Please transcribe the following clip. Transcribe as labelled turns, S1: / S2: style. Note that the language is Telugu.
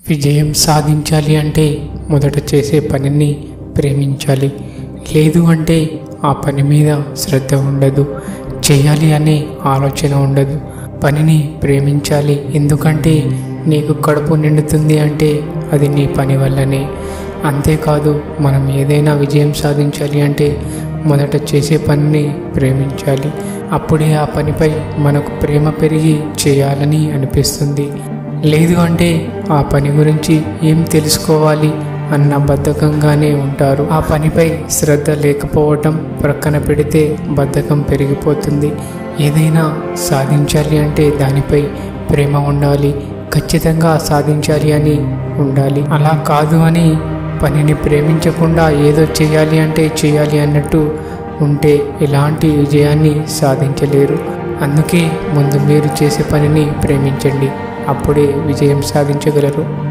S1: విజయం సాధించాలి అంటే మొదట చేసే పనిని ప్రేమించాలి లేదు అంటే ఆ పని మీద శ్రద్ధ ఉండదు చేయాలి అనే ఆలోచన ఉండదు పనిని ప్రేమించాలి ఎందుకంటే నీకు కడుపు నిండుతుంది అంటే అది నీ పని వల్లనే అంతేకాదు మనం ఏదైనా విజయం సాధించాలి అంటే మొదట చేసే పనిని ప్రేమించాలి అప్పుడే ఆ పనిపై మనకు ప్రేమ పెరిగి చేయాలని అనిపిస్తుంది లేదు అంటే ఆ పని గురించి ఏం తెలుసుకోవాలి అన్న బద్ధకంగానే ఉంటారు ఆ పనిపై శ్రద్ధ లేకపోవటం ప్రక్కన పెడితే బద్ధకం పెరిగిపోతుంది ఏదైనా సాధించాలి అంటే దానిపై ప్రేమ ఉండాలి ఖచ్చితంగా సాధించాలి అని ఉండాలి అలా కాదు అని పనిని ప్రేమించకుండా ఏదో చేయాలి అంటే చేయాలి అన్నట్టు ఉంటే ఎలాంటి విజయాన్ని సాధించలేరు అందుకే ముందు మీరు చేసే పనిని ప్రేమించండి అప్పుడే విజయం సాధించగలరు